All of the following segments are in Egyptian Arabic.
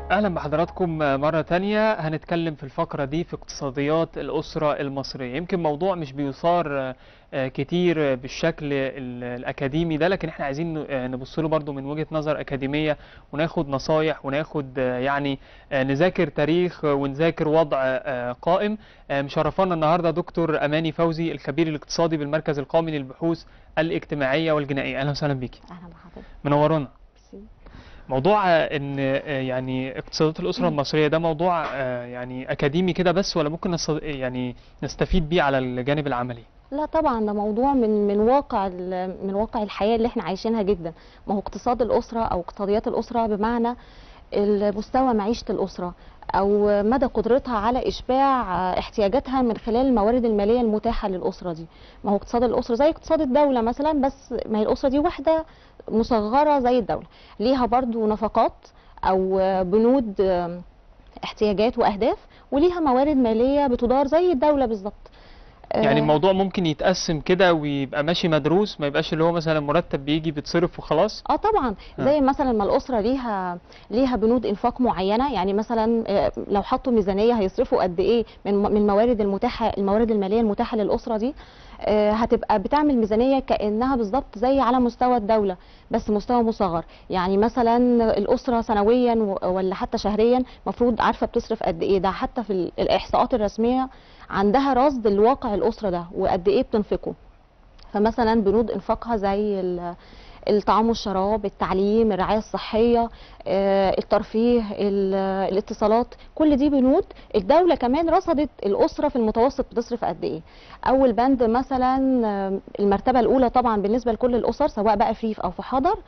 اهلا بحضراتكم مره تانية هنتكلم في الفقره دي في اقتصاديات الاسره المصريه يمكن موضوع مش بيثار آه، كتير بالشكل ال- الاكاديمي ده لكن احنا عايزين ن- آه، نبص له برضو من وجهه نظر اكاديميه وناخد نصايح وناخد آه، يعني آه، نذاكر تاريخ آه، ونذاكر وضع آه، قائم آه، مشرفانا النهارده دكتور اماني فوزي الخبير الاقتصادي بالمركز القومي للبحوث الاجتماعيه والجنائيه اهلا وسهلا بيكي اهلا بحضرتك منورانا ميرسي. موضوع آه، ان آه، يعني اقتصادات الاسره المصريه ده موضوع آه، يعني اكاديمي كده بس ولا ممكن نص- يعني نستفيد بيه على الجانب العملي لا طبعا ده موضوع من من واقع ال- من واقع الحياه اللي احنا عايشينها جدا ما هو اقتصاد الاسره او اقتصاديات الاسره بمعنى مستوى معيشه الاسره او مدى قدرتها على اشباع احتياجاتها من خلال الموارد الماليه المتاحه للاسره دي ما هو اقتصاد الاسره زي اقتصاد الدوله مثلا بس ما هي الاسره دي واحده مصغره زي الدوله ليها برضو نفقات او بنود احتياجات واهداف وليها موارد ماليه بتدار زي الدوله بالظبط يعني آه، الموضوع ممكن يتقسم كده ويبقى ماشي مدروس ما يبقاش اللي هو مثلا مرتب بيجي بيتصرف وخلاص اه طبعا آه. زي مثلا ما الاسره ليها ليها بنود انفاق معينه يعني مثلا آه، لو حطوا ميزانيه هيصرفوا قد ايه من من الموارد المتاحه الموارد الماليه المتاحه للاسره دي آه، هتبقى بتعمل ميزانيه كانها بالظبط زي على مستوى الدوله بس مستوى مصغر يعني مثلا الاسره سنويا و- ولا حتى شهريا المفروض عارفه بتصرف قد ايه ده حتى في ال- الاحصاءات الرسميه عندها رصد لواقع الاسره ده وقد ايه بتنفقه فمثلا بنود انفاقها زي ال- الطعام والشراب التعليم الرعايه الصحيه آه، الترفيه ال- الاتصالات كل دي بنود الدوله كمان رصدت الاسره في المتوسط بتصرف قد ايه اول بند مثلا آه، المرتبه الاولى طبعا بالنسبه لكل الاسر سواء بقى في ريف او في حضر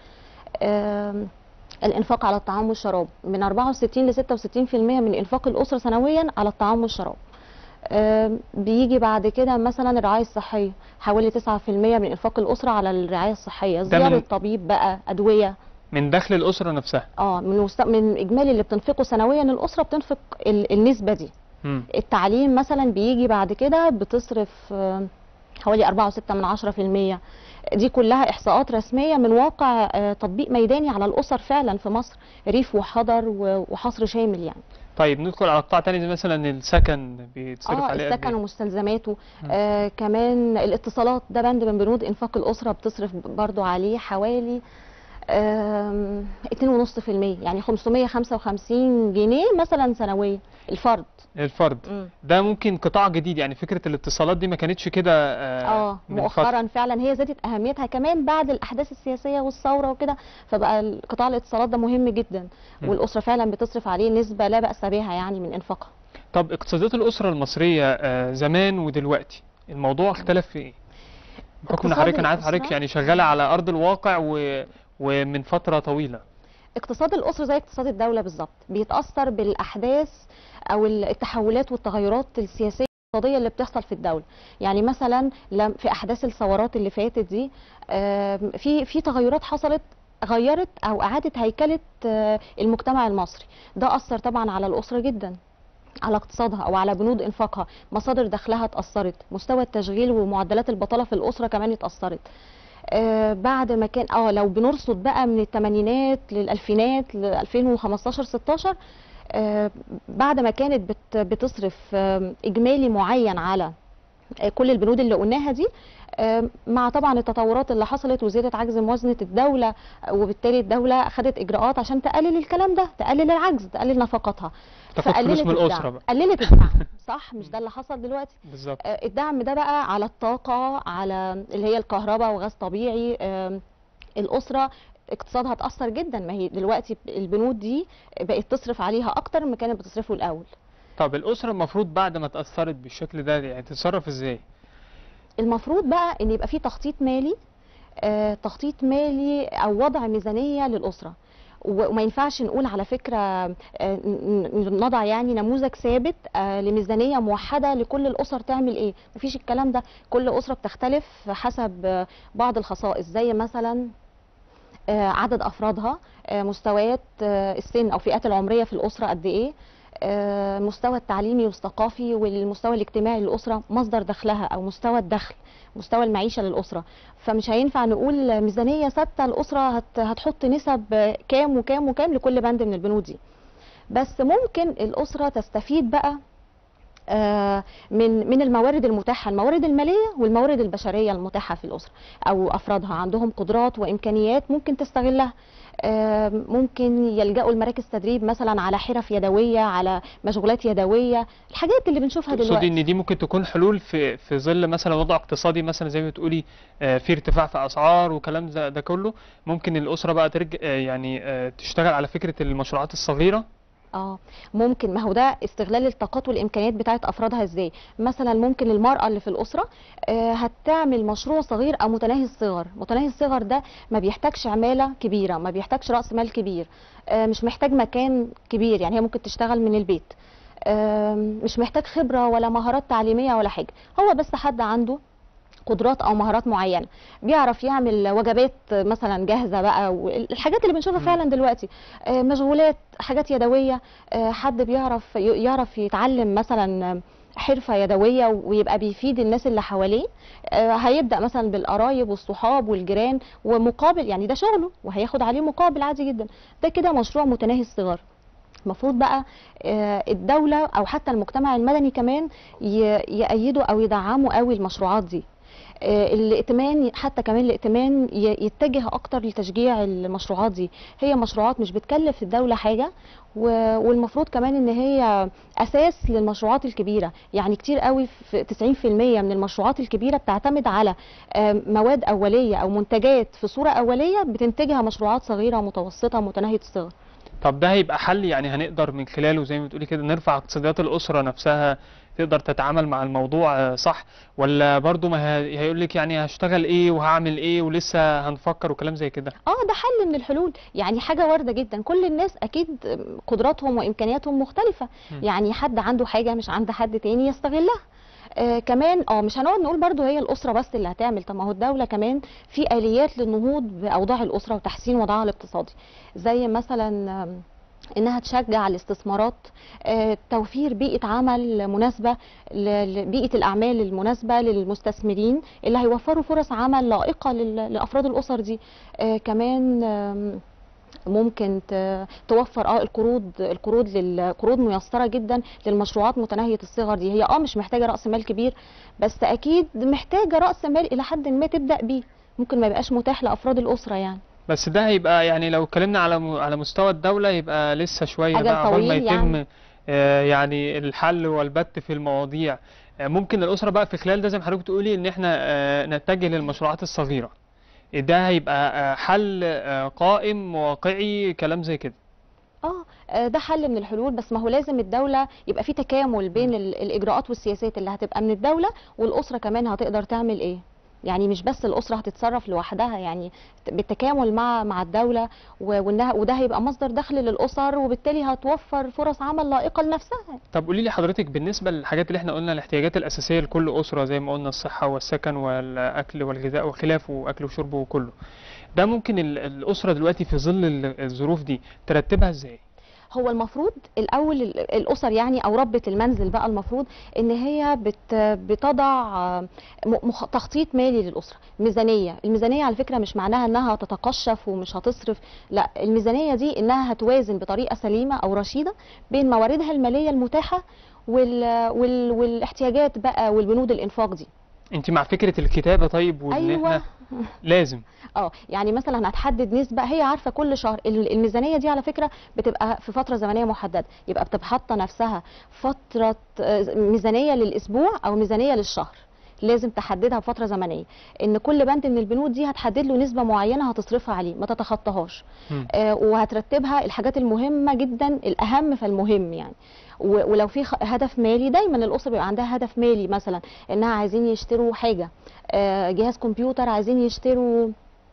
آم، الانفاق على الطعام والشراب من 64 ل 66% من انفاق الاسره سنويا على الطعام والشراب آم، بيجي بعد كده مثلا الرعايه الصحيه حوالي 9% من انفاق الاسره على الرعايه الصحيه ده من- زياره طبيب بقى ادويه من دخل الاسره نفسها اه من وست... من اجمالي اللي بتنفقه سنويا الاسره بتنفق ال... النسبه دي مم. التعليم مثلا بيجي بعد كده بتصرف آه، حوالي 4.6 من 10% دي كلها احصاءات رسميه من واقع آه، تطبيق ميداني على الاسر فعلا في مصر ريف وحضر و- وحصر شامل يعني طيب ندخل على قطاع تاني زي مثلا السكن بيتصرف اه عليه قد السكن إيه؟ ومستلزماته مم. آه كمان الاتصالات ده بند من بنود انفاق الاسره بتصرف برضو عليه حوالي آم، 2.5% يعني 555 جنيه مثلا سنويا الفرد الفرد مم. ده ممكن قطاع جديد يعني فكره الاتصالات دي ما كانتش كده آه اه من فترة. مؤخرا فعلا هي زادت اهميتها كمان بعد الاحداث السياسيه والثوره وكده فبقى قطاع الاتصالات ده مهم جدا مم. والاسره فعلا بتصرف عليه نسبه لا باس بها يعني من انفاقها طب اقتصادات الاسره المصريه آه زمان ودلوقتي الموضوع اختلف في ايه بحكم ان اقتصاد حضرتك انا عارف حضرتك الأسرة- يعني شغاله على ارض الواقع و... ومن فتره طويله اقتصاد الاسره زي اقتصاد الدوله بالظبط بيتاثر بالاحداث او التحولات والتغيرات السياسيه الاقتصاديه اللي بتحصل في الدوله يعني مثلا لم- في احداث الثورات اللي فاتت دي آم، في في تغيرات حصلت غيرت او اعادت هيكله آه، المجتمع المصري ده اثر طبعا على الاسره جدا على اقتصادها او على بنود انفاقها مصادر دخلها اتاثرت مستوى التشغيل ومعدلات البطاله في الاسره كمان اتاثرت آه بعد ما كان اه لو بنرصد بقى من الثمانينات للالفينات ل 2015 16 آه بعد ما كانت بت بتصرف آه اجمالي معين على آه كل البنود اللي قلناها دي آه مع طبعا التطورات اللي حصلت وزياده عجز موازنه الدوله آه، وبالتالي الدوله اخذت اجراءات عشان تقلل الكلام ده تقلل العجز تقلل نفقاتها تاخد فلوس من الدعم. الاسره بقى قللت الدعم صح مش ده اللي حصل دلوقتي بالظبط آه، الدعم ده بقى على الطاقة على اللي هي الكهرباء وغاز طبيعي آم، الأسرة اقتصادها اتأثر جدا ما هي دلوقتي البنود دي بقت تصرف عليها أكتر ما كانت بتصرفه الأول طب الاسره المفروض بعد ما اتاثرت بالشكل ده يعني تتصرف ازاي المفروض بقى ان يبقى في تخطيط مالي آه، تخطيط مالي او وضع ميزانيه للاسره و- وما ينفعش نقول على فكره آه، ن- ن- نضع يعني نموذج ثابت آه، لميزانيه موحده لكل الاسر تعمل ايه مفيش الكلام ده كل اسره بتختلف حسب آه، بعض الخصائص زي مثلا آه، عدد افرادها آه، مستويات آه، السن او فئات العمريه في الاسره قد ايه آه، المستوى التعليمي والثقافي والمستوى الاجتماعي للاسره مصدر دخلها او مستوى الدخل مستوى المعيشه للاسره فمش هينفع نقول ميزانيه ثابته الاسره هت- هتحط نسب كام وكام وكام لكل بند من البنود دي بس ممكن الاسره تستفيد بقى آه، من من الموارد المتاحه الموارد الماليه والموارد البشريه المتاحه في الاسره او افرادها عندهم قدرات وامكانيات ممكن تستغلها آه، ممكن يلجأوا لمراكز تدريب مثلا على حرف يدويه على مشغولات يدويه الحاجات اللي بنشوفها تقصدي دلوقتي ان دي ممكن تكون حلول في في ظل مثلا وضع اقتصادي مثلا زي ما بتقولي آه، في ارتفاع في اسعار وكلام ده, ده كله ممكن الاسره بقى ترجع آه، يعني آه، تشتغل على فكره المشروعات الصغيره اه ممكن ما هو ده استغلال الطاقات والامكانيات بتاعت افرادها ازاي مثلا ممكن المراه اللي في الاسره آه، هتعمل مشروع صغير او متناهي الصغر متناهي الصغر ده ما بيحتاجش عماله كبيره ما بيحتاجش راس مال كبير آه، مش محتاج مكان كبير يعني هي ممكن تشتغل من البيت آم، مش محتاج خبره ولا مهارات تعليميه ولا حاجه هو بس حد عنده قدرات او مهارات معينه بيعرف يعمل وجبات مثلا جاهزه بقى والحاجات اللي بنشوفها مم. فعلا دلوقتي آه، مشغولات حاجات يدويه آه، حد بيعرف ي- يعرف يتعلم مثلا حرفه يدويه ويبقى بيفيد الناس اللي حواليه آه، هيبدا مثلا بالقرايب والصحاب والجيران ومقابل يعني ده شغله وهياخد عليه مقابل عادي جدا ده كده مشروع متناهي الصغر المفروض بقى آه، الدولة أو حتى المجتمع المدني كمان ي- يأيدوا أو يدعموا قوي المشروعات دي آه، الائتمان حتى كمان الائتمان ي- يتجه اكتر لتشجيع المشروعات دي هي مشروعات مش بتكلف الدوله حاجه و- والمفروض كمان ان هي اساس للمشروعات الكبيره يعني كتير قوي في 90% من المشروعات الكبيره بتعتمد على آه، مواد اوليه او منتجات في صوره اوليه بتنتجها مشروعات صغيره ومتوسطه متناهيه الصغر طب ده هيبقى حل يعني هنقدر من خلاله زي ما بتقولي كده نرفع اقتصاديات الاسره نفسها تقدر تتعامل مع الموضوع آه، صح ولا برضو ما هيقول لك يعني هشتغل ايه وهعمل ايه ولسه هنفكر وكلام زي كده اه ده حل من الحلول يعني حاجه وارده جدا كل الناس اكيد قدراتهم وامكانياتهم مختلفه مم. يعني حد عنده حاجه مش عند حد تاني يستغلها آه كمان اه مش هنقعد نقول برضو هي الاسره بس اللي هتعمل طب ما هو الدوله كمان في اليات للنهوض باوضاع الاسره وتحسين وضعها الاقتصادي زي مثلا آم، انها تشجع الاستثمارات آه، توفير بيئه عمل مناسبه ل- لبيئه الاعمال المناسبه للمستثمرين اللي هيوفروا فرص عمل لائقه لل- لافراد الاسر دي آه، كمان آم، ممكن ت- توفر اه القروض القروض للقروض ميسره جدا للمشروعات متناهيه الصغر دي هي اه مش محتاجه راس مال كبير بس اكيد محتاجه راس مال الى حد ما تبدا بيه ممكن ما يبقاش متاح لافراد الاسره يعني بس ده هيبقى يعني لو اتكلمنا على م- على مستوى الدولة يبقى لسه شوية أجل بقى عقبال ما طويل يتم يعني. آه، يعني الحل والبت في المواضيع آه، ممكن الأسرة بقى في خلال ده زي ما حضرتك بتقولي إن إحنا آه، نتجه للمشروعات الصغيرة ده هيبقى آه، حل آه، قائم واقعي كلام زي كده اه آه، ده حل من الحلول بس ما هو لازم الدولة يبقى في تكامل بين ال- الإجراءات والسياسات اللي هتبقى من الدولة والأسرة كمان هتقدر تعمل إيه يعني مش بس الأسرة هتتصرف لوحدها يعني بالتكامل مع مع الدولة و- وإنها وده هيبقى مصدر دخل للأسر وبالتالي هتوفر فرص عمل لائقة لنفسها طب قولي لي حضرتك بالنسبة للحاجات اللي احنا قلنا الاحتياجات الأساسية لكل أسرة زي ما قلنا الصحة والسكن والأكل والغذاء وخلافه وأكل وشرب وكله ده ممكن ال- الأسرة دلوقتي في ظل ال- الظروف دي ترتبها ازاي؟ هو المفروض الاول ال- الاسر يعني او ربة المنزل بقى المفروض ان هي بت بتضع آه، م- مخ- تخطيط مالي للاسره ميزانيه الميزانيه على فكره مش معناها انها تتقشف ومش هتصرف لا الميزانيه دي انها هتوازن بطريقه سليمه او رشيده بين مواردها الماليه المتاحه وال وال والاحتياجات بقى والبنود الانفاق دي انت مع فكرة الكتابة طيب وان ايوه احنا لازم اه يعني مثلا هتحدد نسبه هي عارفه كل شهر ال- الميزانيه دي على فكره بتبقى في فتره زمنيه محدده يبقى بتبقى حاطه نفسها فتره آه، ميزانيه للاسبوع او ميزانيه للشهر لازم تحددها بفتره زمنيه ان كل بند من البنود دي هتحدد له نسبه معينه هتصرفها عليه ما تتخطاهاش مم. آه، وهترتبها الحاجات المهمه جدا الاهم فالمهم يعني و- ولو في خ- هدف مالي دايما الاسره بيبقى عندها هدف مالي مثلا انها عايزين يشتروا حاجه آه، جهاز كمبيوتر عايزين يشتروا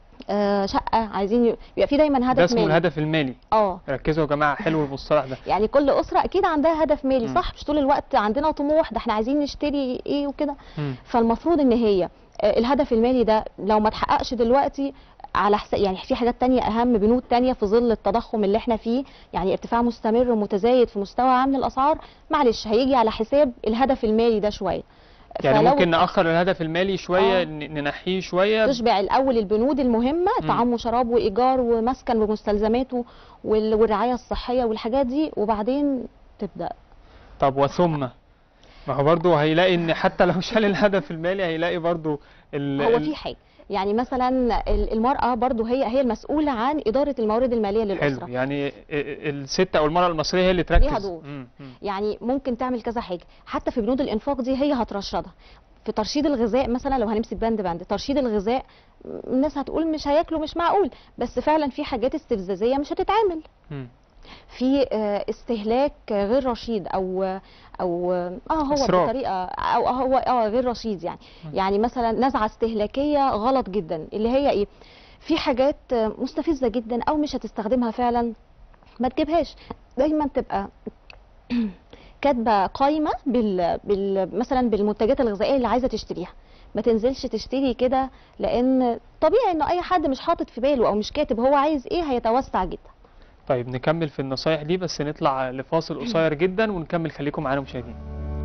آه، شقه عايزين ي- يبقى في دايما ده هدف اسمه مالي الهدف المالي اه ركزوا يا جماعة حلو المصطلح ده يعني كل اسره اكيد عندها هدف مالي مم. صح مش طول الوقت عندنا طموح ده احنا عايزين نشتري ايه وكده مم. فالمفروض ان هي آه، الهدف المالي ده لو ما اتحققش دلوقتي على حساب يعني في حاجات تانية اهم بنود تانية في ظل التضخم اللي احنا فيه يعني ارتفاع مستمر ومتزايد في مستوى عام الاسعار معلش هيجي على حساب الهدف المالي ده شويه يعني فلو ممكن نأخر الهدف المالي شوية آه. ن- ننحيه شوية تشبع الاول البنود المهمه مم. طعام وشراب وايجار ومسكن ومستلزماته وال- والرعايه الصحيه والحاجات دي وبعدين تبدا طب وثم ما هو برضه هيلاقي ان حتى لو شال الهدف المالي هيلاقي برضه ال... هو ال- في حاجه يعني مثلا ال- المراه برضو هي هي المسؤوله عن اداره الموارد الماليه للاسره حلو يعني ال- الست او المرأة المصرية هي اللي تركز ليها دور. مم، مم. يعني ممكن تعمل كذا حاجه حتى في بنود الانفاق دي هي هترشدها في ترشيد الغذاء مثلا لو هنمسك بند بند ترشيد الغذاء م- الناس هتقول مش هياكلوا مش معقول بس فعلا في حاجات استفزازيه مش هتتعمل مم. في آه، استهلاك غير رشيد او او اه هو إسراف. بطريقه او هو اه غير رشيد يعني مم. يعني مثلا نزعه استهلاكيه غلط جدا اللي هي ايه في حاجات آه، مستفزه جدا او مش هتستخدمها فعلا ما تجيبهاش دايما تبقى كاتبه قايمه بال... بال مثلا بالمنتجات الغذائيه اللي عايزه تشتريها ما تنزلش تشتري كده لان طبيعي انه اي حد مش حاطط في باله او مش كاتب هو عايز ايه هيتوسع جدا طيب نكمل في النصايح دي بس نطلع لفاصل قصير جدا ونكمل خليكم معانا مشاهدين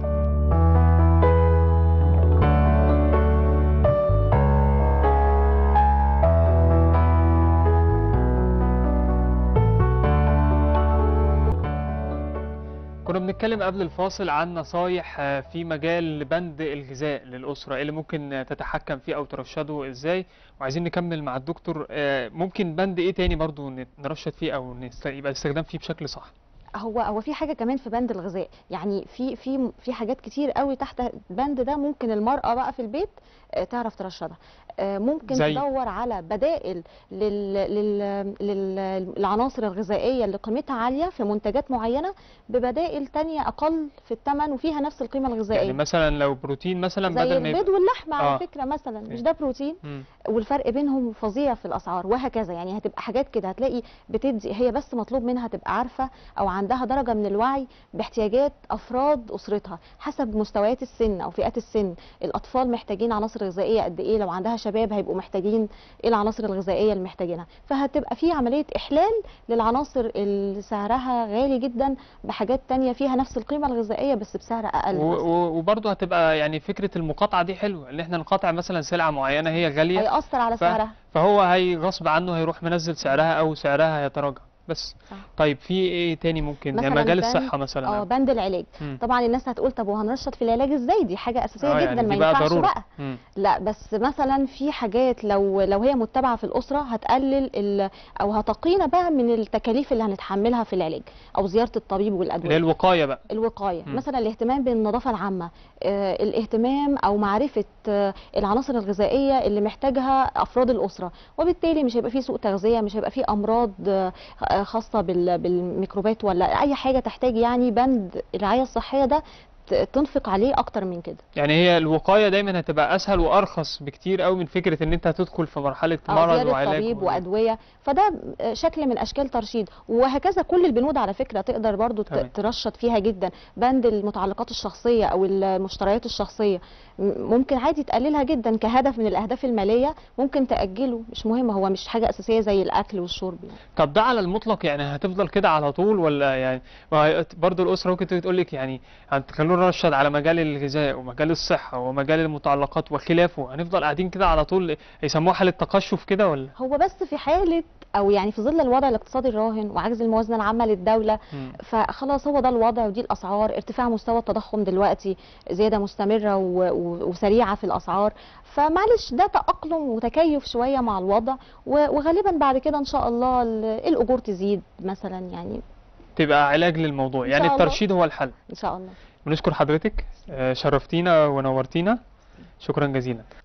كنا بنتكلم قبل الفاصل عن نصايح آه، في مجال بند الغذاء للأسرة إيه اللي ممكن آه، تتحكم فيه أو ترشده إزاي وعايزين نكمل مع الدكتور آه، ممكن بند إيه تاني برضو ن- نرشد فيه أو نست- يبقى الاستخدام فيه بشكل صح هو هو في حاجه كمان في بند الغذاء يعني في في في حاجات كتير قوي تحت البند ده ممكن المراه بقى في البيت آه، تعرف ترشدها آه، ممكن زي؟ تدور على بدائل لل لل لل- للعناصر الغذائيه اللي قيمتها عاليه في منتجات معينه ببدائل تانية اقل في الثمن وفيها نفس القيمه الغذائيه يعني مثلا لو بروتين مثلا زي بدل ما البيض يبقى واللحمه على آه. فكره مثلا مش أوكي. ده بروتين مم. والفرق بينهم فظيع في الاسعار وهكذا يعني هتبقى حاجات كده هتلاقي بتدي هي بس مطلوب منها تبقى عارفه او عندها درجه من الوعي باحتياجات افراد اسرتها حسب مستويات السن او فئات السن الاطفال محتاجين عناصر غذائيه قد ايه لو عندها شباب هيبقوا محتاجين ايه العناصر الغذائيه اللي محتاجينها فهتبقى في عمليه احلال للعناصر اللي سعرها غالي جدا بحاجات تانية فيها نفس القيمه الغذائيه بس بسعر اقل و- مثلاً. و- وبرضه هتبقى يعني فكرة المقاطعة دي حلوة ان احنا نقاطع مثلا سلعة معينة هي غالية هيأثر على ف- سعرها فهو هي غصب عنه هيروح منزل سعرها او سعرها هيتراجع بس صح. طيب في ايه تاني ممكن يعني مثلاً مجال بند- الصحة اه مثلا بند العلاج مم. طبعا الناس هتقول طب وهنرشد في العلاج ازاي دي حاجه اساسيه اه جدا يعني ما دي بقى ينفعش ضرورة بقى مم. لا بس مثلا في حاجات لو لو هي متبعه في الاسره هتقلل ال او هتقينا بقى من التكاليف اللي هنتحملها في العلاج او زياره الطبيب اللي هي والادويه الوقاية بقى الوقايه مم. مثلا الاهتمام بالنظافه العامه آه الاهتمام او معرفه آه العناصر الغذائيه اللي محتاجها افراد الاسره وبالتالي مش هيبقى في سوء تغذيه مش هيبقى في امراض آه آه، خاصه بال- بالميكروبات ولا اي حاجه تحتاج يعني بند الرعايه الصحيه ده ت- تنفق عليه اكتر من كده يعني هي الوقاية دايما هتبقى اسهل وارخص بكتير قوي من فكرة ان انت هتدخل في مرحلة أو مرض زيارة وعلاج طبيب و- وادويه فده شكل من اشكال ترشيد وهكذا كل البنود على فكره تقدر برضو ت- تمام. ترشد فيها جدا بند المتعلقات الشخصيه او المشتريات الشخصيه م- ممكن عادي تقللها جدا كهدف من الاهداف الماليه ممكن تاجله مش مهم هو مش حاجه اساسيه زي الاكل والشرب يعني. طب ده على المطلق يعني هتفضل كده على طول ولا يعني ما هي برضه الاسره ممكن تيجي تقول لك يعني هتخلونا نرشد على مجال الغذاء ومجال الصحه ومجال المتعلقات وخلافه هنفضل قاعدين كده على طول يسموها حاله تقشف كده ولا هو بس في حاله او يعني في ظل الوضع الاقتصادي الراهن وعجز الموازنه العامه للدوله مم. فخلاص هو ده الوضع ودي الاسعار ارتفاع مستوى التضخم دلوقتي زياده مستمره و... و... وسريعه في الاسعار فمعلش ده تاقلم وتكيف شويه مع الوضع و... وغالبا بعد كده ان شاء الله ال- الاجور تزيد مثلا يعني تبقى علاج للموضوع إن يعني شاء الله. الترشيد هو الحل ان شاء الله بنشكر حضرتك آه، شرفتينا ونورتينا شكرا جزيلا